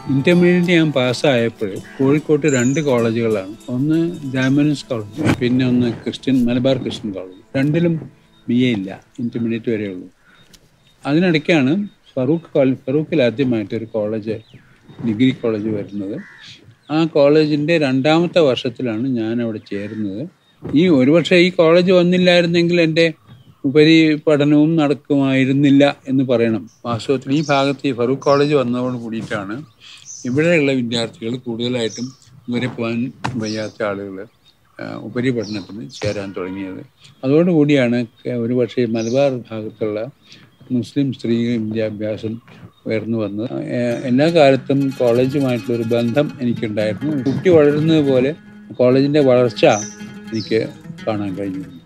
intermediate ഞാൻ പാസ്സായപ്പോൾ കോഴിക്കോട്ട് രണ്ട് കോളേജുകളാണ് ഒന്ന് ജാമനസ് കോളേജ് പിന്നെ ഒന്ന് ക്രിസ്ത്യൻ മലബാർ ക്രിസ്ത്യൻ കോളേജ് രണ്ടിലും ബി എ ഇല്ല ഇന്റർമീഡിയറ്റ് വരെയുള്ളൂ അതിനിടയ്ക്കാണ് ഫറൂഖ് കോളേജ് ഫറൂഖിൽ ആദ്യമായിട്ട് ഒരു കോളേജ് ഡിഗ്രി കോളേജ് വരുന്നത് ആ കോളേജിൻ്റെ രണ്ടാമത്തെ വർഷത്തിലാണ് ഞാൻ അവിടെ ചേരുന്നത് ഈ ഒരു പക്ഷേ ഈ കോളേജ് വന്നില്ലായിരുന്നെങ്കിൽ എൻ്റെ ഉപരി പഠനവും നടക്കുമായിരുന്നില്ല എന്ന് പറയണം വാസ്തവത്തിൽ ഈ ഭാഗത്ത് ഈ ഫറൂഖ് കോളേജ് വന്നതോട് കൂടിയിട്ടാണ് ഇവിടെയുള്ള വിദ്യാർത്ഥികൾ കൂടുതലായിട്ടും ഇവരെ പോകാൻ വയ്യാത്ത ആളുകൾ ഉപരിപഠനത്തിന് ചേരാൻ തുടങ്ങിയത് അതോടുകൂടിയാണ് ഒരു പക്ഷേ മലബാർ ഭാഗത്തുള്ള മുസ്ലിം സ്ത്രീ വിദ്യാഭ്യാസം ഉയർന്നു വന്നത് എല്ലാ കാലത്തും കോളേജുമായിട്ടുള്ള ഒരു ബന്ധം എനിക്കുണ്ടായിരുന്നു കുട്ടി വളരുന്നത് പോലെ കോളേജിൻ്റെ വളർച്ച എനിക്ക് കാണാൻ കഴിഞ്ഞിരുന്നു